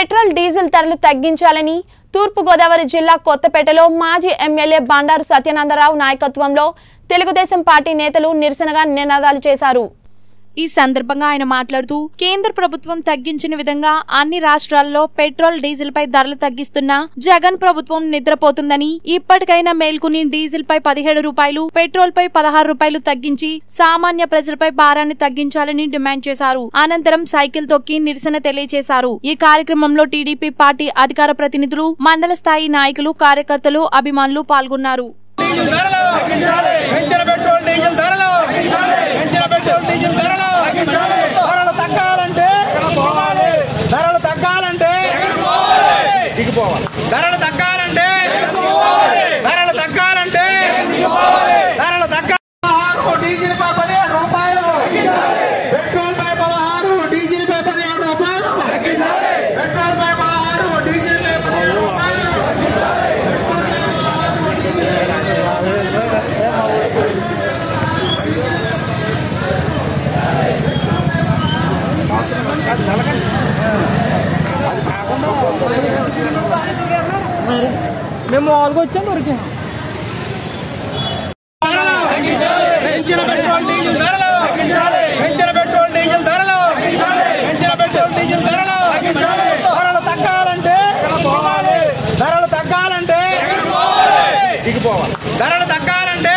petrol diesel ధరలు తగ్గించాలని తూర్పుగోదావరి జిల్లా కొత్తపేటలో మాజీ ఎమ్మెల్యే బండారు సత్యనందరావు నాయకత్వంలో తెలుగుదేశం పార్టీ నేతలు నిరసనగా నినాదాలు చేశారు ఈ సందర్భంగా ఆయన మాట్లాడుతూ కేంద్ర ప్రభుత్వం తగ్గించిన విధంగా అన్ని రాష్ట్రాల్లో పెట్రోల్ డీజిల్ పై ధరలు తగ్గిస్తున్నా జగన్ ప్రభుత్వం నిద్రపోతుందని ఇప్పటికైనా మేల్కొని డీజిల్ పై పదిహేడు రూపాయలు పెట్రోల్ పై పదహారు రూపాయలు తగ్గించి సామాన్య ప్రజలపై భారాన్ని తగ్గించాలని డిమాండ్ చేశారు అనంతరం సైకిల్ తొక్కి నిరసన తెలియజేశారు ఈ కార్యక్రమంలో టీడీపీ పార్టీ అధికార ప్రతినిధులు మండల స్థాయి నాయకులు కార్యకర్తలు అభిమానులు పాల్గొన్నారు డీజిల్ ధరలు పెంచిన పెట్రోల్ డీజిల్ ధరలు పెంచిన పెట్రోల్ డీజిల్ ధరలు ధరలు తగ్గాలంటే ధరలు తగ్గాలంటే ధరలు తగ్గాలంటే ధరలు తగ్గాలంటే ధరలు తగ్గా పదహారు డీజిల్ పై పదిహేడు రూపాయలు పెట్రోల్ పై పదహారు డీజిల్ పై పదిహేడు రూపాయలు పెట్రోల్ పై పదహారు డీజిల్ పై పదిహేడు రూపాయలు మేము మామూలుగా వచ్చాం దొరికాం పెంచిన పెట్రోల్ డీజిల్ ధరలు పెంచిన పెట్రోల్ డీజిల్ ధరలు పెంచిన పెట్రోల్ డీజిల్ ధరలు ధరలు తగ్గాలంటే ధరలు తగ్గాలంటే ధరలు తగ్గాలంటే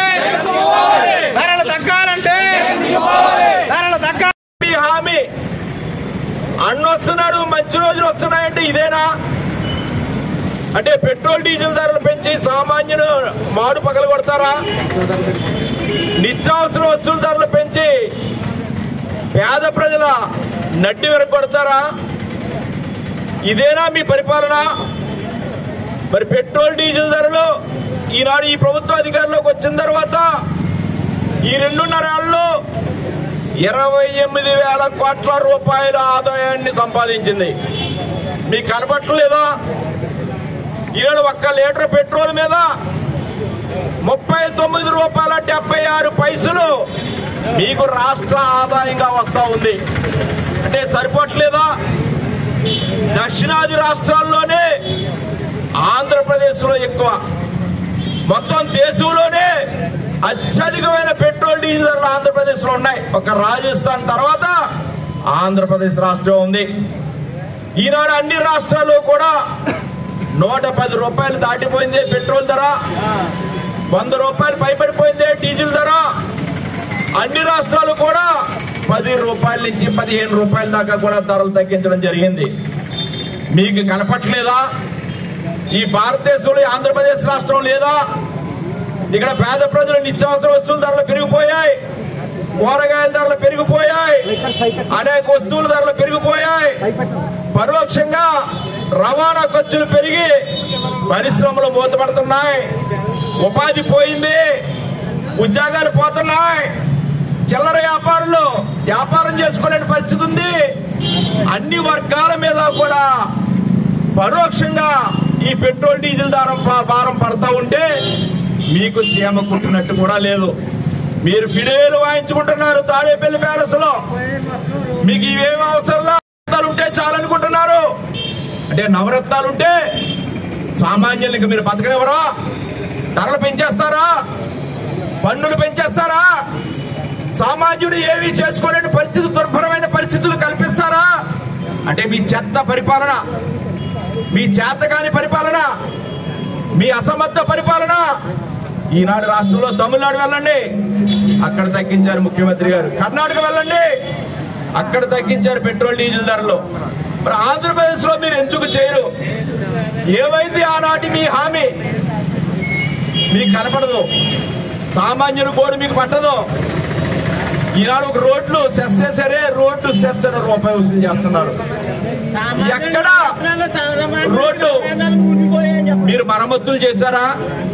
ధరలు తగ్గాలంటే ధరలు తగ్గా మీ హామీ అన్నొస్తున్నాడు మంచి రోజులు వస్తున్నాయంటే ఇదేనా అంటే పెట్రోల్ డీజిల్ ధరలు పెంచి సామాన్యుడు మాడు పగలు కొడతారా నిత్యావసర వస్తువుల ధరలు పెంచి పేద ప్రజల నడ్డి విరగొడతారా ఇదేనా మీ పరిపాలన మరి పెట్రోల్ డీజిల్ ధరలు ఈనాడు ఈ ప్రభుత్వ అధికారంలోకి వచ్చిన తర్వాత ఈ రెండున్నర ఏళ్ళలో ఇరవై ఎనిమిది వేల కోట్ల రూపాయల ఆదాయాన్ని సంపాదించింది మీకు కనపట్టలేదా ఈనాడు ఒక్క లీటర్ పెట్రోల్ మీద ముప్పై తొమ్మిది రూపాయల డెబ్బై ఆరు పైసలు మీకు రాష్ట్ర ఆదాయంగా వస్తా ఉంది అంటే సరిపోవట్లేదా దక్షిణాది రాష్ట్రాల్లోనే ఆంధ్రప్రదేశ్ లో ఎక్కువ మొత్తం దేశంలోనే అత్యధికమైన పెట్రోల్ డీజిల్ ధరలు ఆంధ్రప్రదేశ్ లో ఉన్నాయి ఒక రాజస్థాన్ తర్వాత ఆంధ్రప్రదేశ్ రాష్ట్రం ఉంది ఈనాడు అన్ని రాష్ట్రాల్లో కూడా నూట పది రూపాయలు దాటిపోయింది పెట్రోల్ ధర వంద రూపాయలు పైపడిపోయింది డీజిల్ ధర అన్ని రాష్ట్రాలు కూడా పది రూపాయల నుంచి పదిహేను రూపాయల దాకా కూడా ధరలు తగ్గించడం జరిగింది మీకు కనపట్లేదా ఈ భారతదేశంలో ఈ ఆంధ్రప్రదేశ్ రాష్ట్రం లేదా ఇక్కడ పేద ప్రజలు నిత్యావసర వస్తువుల ధరలు పెరిగిపోయాయి కూరగాయల ధరలు పెరిగిపోయాయి అనేక వస్తువుల ధరలు పెరిగిపోయాయి పరోక్షంగా రవాణా ఖర్చులు పెరిగి పరిశ్రమలు మూతపడుతున్నాయి ఉపాధి పోయింది ఉద్యోగాలు పోతున్నాయి చిల్లర వ్యాపారులు వ్యాపారం చేసుకునే పరిస్థితి ఉంది అన్ని వర్గాల మీద కూడా పరోక్షంగా ఈ పెట్రోల్ డీజిల్ దారం భారం పడతా ఉంటే మీకు సీమ కుట్టినట్టు కూడా లేదు మీరు ఫిడేలు వాయించుకుంటున్నారు తాడేపల్లి ప్యాలెస్ లో మీకు ఇవేం అవసరంలా నవరత్నాలు ఉంటే చాలనుకుంటున్నారు అంటే నవరత్నాలు ఉంటే సామాన్యులకి మీరు బతకనివ్వరా ధరలు పెంచేస్తారా పన్నులు పెంచేస్తారా సామాన్యుడు ఏమీ చేసుకోలేని పరిస్థితి దుర్భరమైన పరిస్థితులు కల్పిస్తారా అంటే మీ చెత్త పరిపాలన మీ చేతకాని పరిపాలన మీ అసమర్థ పరిపాలన ఈనాడు రాష్ట్రంలో తమిళనాడు వెళ్ళండి అక్కడ తగ్గించారు ముఖ్యమంత్రి గారు కర్ణాటక వెళ్ళండి అక్కడ తగ్గించారు పెట్రోల్ డీజిల్ ధరలు మరి ఆంధ్రప్రదేశ్ లో మీరు ఎందుకు చేయరు ఏమైంది ఆనాటి మీ హామీ మీకు కనపడదు సామాన్యుడు కోడి మీకు పట్టదు ఈనాడు ఒక రోడ్లు సెస్ సరే రోడ్డు సెస్ అని రూపాయి వసూలు చేస్తున్నారు ఎక్కడ రోడ్డు మీరు మరమ్మతులు చేశారా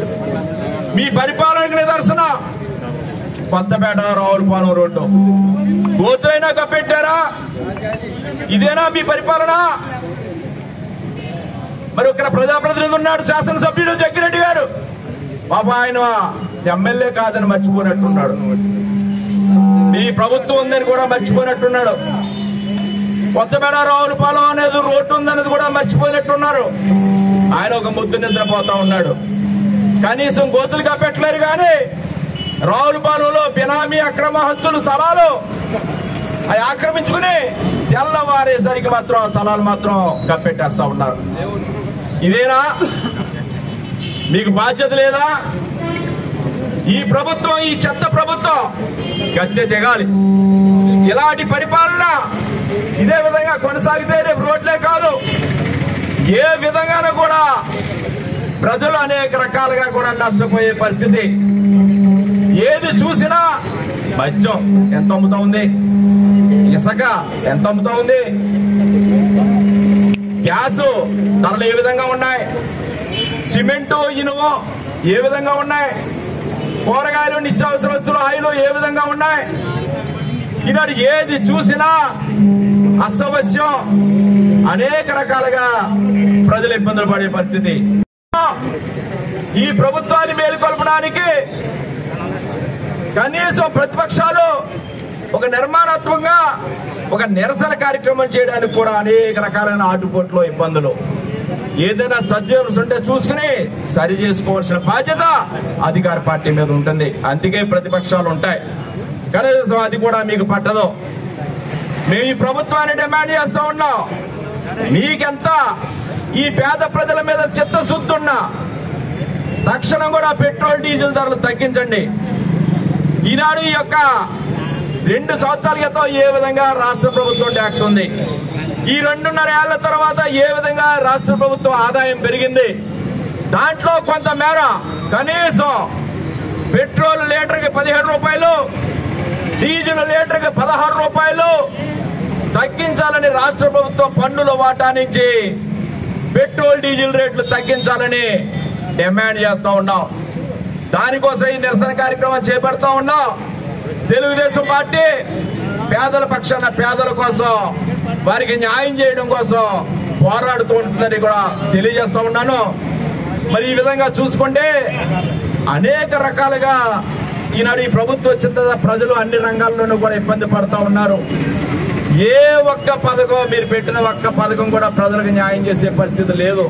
మీ పరిపాలనకు నిదర్శన కొత్తపేట రావులపాలెం రోడ్డు గోతులైనా కప్పెట్టారా ఇదేనా మీ పరిపాలన మరి ఇక్కడ ప్రజాప్రతినిధి ఉన్నాడు శాసనసభ్యుడు జగ్గిరెడ్డి గారు పాప ఆయన ఎమ్మెల్యే కాదని మర్చిపోయినట్టున్నాడు మీ ప్రభుత్వం ఉందని కూడా మర్చిపోయినట్టున్నాడు కొత్తపేట రావులపాలెం అనేది రోడ్డు ఉందనేది కూడా మర్చిపోయినట్టున్నారు ఆయన ఒక ముద్దు నిద్రపోతా ఉన్నాడు కనీసం గోతులుగా పెట్టలేరు కానీ రావులపాలెంలో బినామీ అక్రమ హస్తులు స్థలాలు అవి ఆక్రమించుకుని తెల్లవారేసరికి మాత్రం ఆ స్థలాలు మాత్రం కప్పెట్టేస్తా ఉన్నారు ఇదేనా మీకు బాధ్యత లేదా ఈ ప్రభుత్వం ఈ చెత్త ప్రభుత్వం గద్దె దిగాలి ఇలాంటి పరిపాలన ఇదే విధంగా కొనసాగితే రేపు రోడ్లే కాదు ఏ విధంగానూ కూడా ప్రజలు అనేక రకాలుగా కూడా నష్టపోయే పరిస్థితి ఏది చూసినా మద్యం ఎంత అమ్ముతా ఉంది ఇసుక ఎంత అమ్ముతా ఉంది గ్యాస్ ధరలు ఏ విధంగా ఉన్నాయి సిమెంటు ఇనుము ఏ విధంగా ఉన్నాయి కూరగాయలు నిత్యావసర వస్తువులు ఆయిలు ఏ విధంగా ఉన్నాయి ఈనాడు ఏది చూసినా అస్తవశ్యం అనేక రకాలుగా ప్రజలు ఇబ్బందులు పడే పరిస్థితి ఈ ప్రభుత్వాన్ని మేలుకొల్పడానికి కనీసం ప్రతిపక్షాలు ఒక నిర్మాణాత్మకంగా ఒక నిరసన కార్యక్రమం చేయడానికి కూడా అనేక రకాలైన ఆటుపోట్లు ఇబ్బందులు ఏదైనా సద్యోగం ఉంటే చూసుకుని సరి చేసుకోవాల్సిన బాధ్యత అధికార పార్టీ మీద ఉంటుంది అందుకే ప్రతిపక్షాలు ఉంటాయి కనీసం అది కూడా మీకు పట్టదు మేము ఈ ప్రభుత్వాన్ని డిమాండ్ చేస్తా ఉన్నాం మీకెంత ఈ పేద ప్రజల మీద చిత్తశుద్ధి ఉన్నా తక్షణం కూడా పెట్రోల్ డీజిల్ ధరలు తగ్గించండి ఈనాడు ఈ యొక్క రెండు సంవత్సరాల క్రితం ఏ విధంగా రాష్ట్ర ప్రభుత్వం ట్యాక్స్ ఉంది ఈ రెండున్నర ఏళ్ల తర్వాత ఏ విధంగా రాష్ట్ర ప్రభుత్వం ఆదాయం పెరిగింది దాంట్లో కొంత మేర కనీసం పెట్రోల్ లీటర్కి పదిహేడు రూపాయలు డీజిల్ లీటర్కి పదహారు రూపాయలు తగ్గించాలని రాష్ట్ర ప్రభుత్వం పన్నుల వాటా నుంచి పెట్రోల్ డీజిల్ రేట్లు తగ్గించాలని డిమాండ్ చేస్తా ఉన్నాం దానికోసం ఈ నిరసన కార్యక్రమం చేపడతా ఉన్నాం తెలుగుదేశం పార్టీ పేదల పక్షాన పేదల కోసం వారికి న్యాయం చేయడం కోసం పోరాడుతూ ఉంటుందని కూడా తెలియజేస్తా ఉన్నాను మరి ఈ విధంగా చూసుకుంటే అనేక రకాలుగా ఈనాడు ఈ ప్రభుత్వం వచ్చిన తర్వాత ప్రజలు అన్ని రంగాల్లోనూ కూడా ఇబ్బంది పడతా ఉన్నారు ఏ ఒక్క పథకం మీరు పెట్టిన ఒక్క పథకం కూడా ప్రజలకు న్యాయం చేసే పరిస్థితి లేదు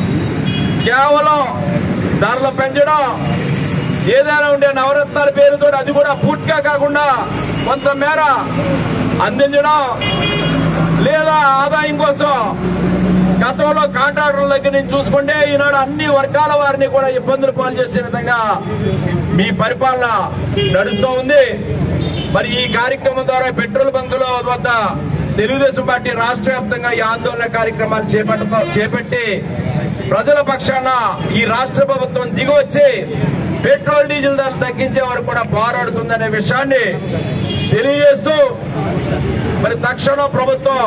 కేవలం ధరలు పెంచడం ఏదైనా ఉండే నవరత్నాల పేరుతో అది కూడా పూర్తిగా కాకుండా కొంత మేర అందించడం లేదా ఆదాయం కోసం గతంలో కాంట్రాక్టర్ల దగ్గర నుంచి చూసుకుంటే ఈనాడు అన్ని వర్గాల వారిని కూడా ఇబ్బందులు పాలు చేసే విధంగా మీ పరిపాలన నడుస్తూ ఉంది మరి ఈ కార్యక్రమం ద్వారా పెట్రోల్ బంకుల వద్ద తెలుగుదేశం పార్టీ రాష్ట్ర వ్యాప్తంగా ఈ ఆందోళన కార్యక్రమాలు చేపడతా చేపట్టి ప్రజల పక్షాన ఈ రాష్ట్ర ప్రభుత్వం దిగివచ్చి పెట్రోల్ డీజిల్ ధరలు తగ్గించే వరకు కూడా పోరాడుతుందనే విషయాన్ని తెలియజేస్తూ మరి తక్షణం ప్రభుత్వం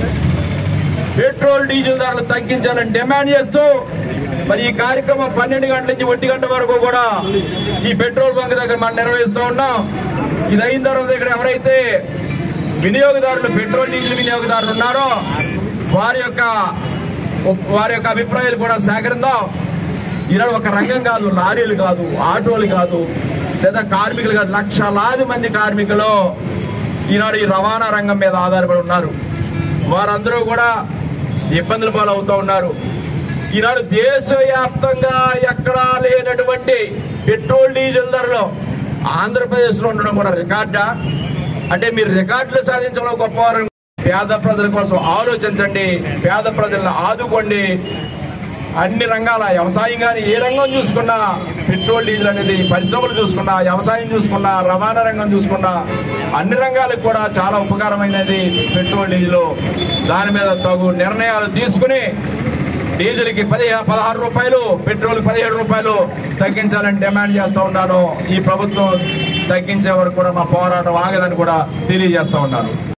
పెట్రోల్ డీజిల్ ధరలు తగ్గించాలని డిమాండ్ చేస్తూ మరి ఈ కార్యక్రమం పన్నెండు గంటల నుంచి ఒంటి గంట వరకు కూడా ఈ పెట్రోల్ బంక్ దగ్గర మనం నిర్వహిస్తూ ఉన్నాం ఇది అయిన తర్వాత ఇక్కడ ఎవరైతే వినియోగదారులు పెట్రోల్ డీజిల్ వినియోగదారులు ఉన్నారో వారి యొక్క వారి యొక్క అభిప్రాయాలు కూడా సేకరిద్దాం ఈనాడు ఒక రంగం కాదు లారీలు కాదు ఆటోలు కాదు లేదా కార్మికులు కాదు లక్షలాది మంది కార్మికులు ఈనాడు ఈ రవాణా రంగం మీద ఆధారపడి ఉన్నారు వారందరూ కూడా ఇబ్బందుల పాలవుతూ ఉన్నారు ఈనాడు దేశవ్యాప్తంగా ఎక్కడా లేనటువంటి పెట్రోల్ డీజిల్ ధరలు ఆంధ్రప్రదేశ్ లో ఉండడం కూడా రికార్డా అంటే మీరు రికార్డులు సాధించడంలో గొప్పవారు పేద ప్రజల కోసం ఆలోచించండి పేద ప్రజలను ఆదుకోండి అన్ని రంగాల వ్యవసాయం కానీ ఏ రంగం చూసుకున్నా పెట్రోల్ డీజిల్ అనేది పరిశ్రమలు చూసుకున్నా వ్యవసాయం చూసుకున్నా రవాణా రంగం చూసుకున్నా అన్ని రంగాలకు కూడా చాలా ఉపకారమైనది పెట్రోల్ డీజిల్ దాని మీద తగు నిర్ణయాలు తీసుకుని డీజిల్కి పది పదహారు రూపాయలు పెట్రోల్ పదిహేడు రూపాయలు తగ్గించాలని డిమాండ్ చేస్తా ఉన్నాను ఈ ప్రభుత్వం తగ్గించే వరకు కూడా మా పోరాటం ఆగదని కూడా తెలియజేస్తా ఉన్నాను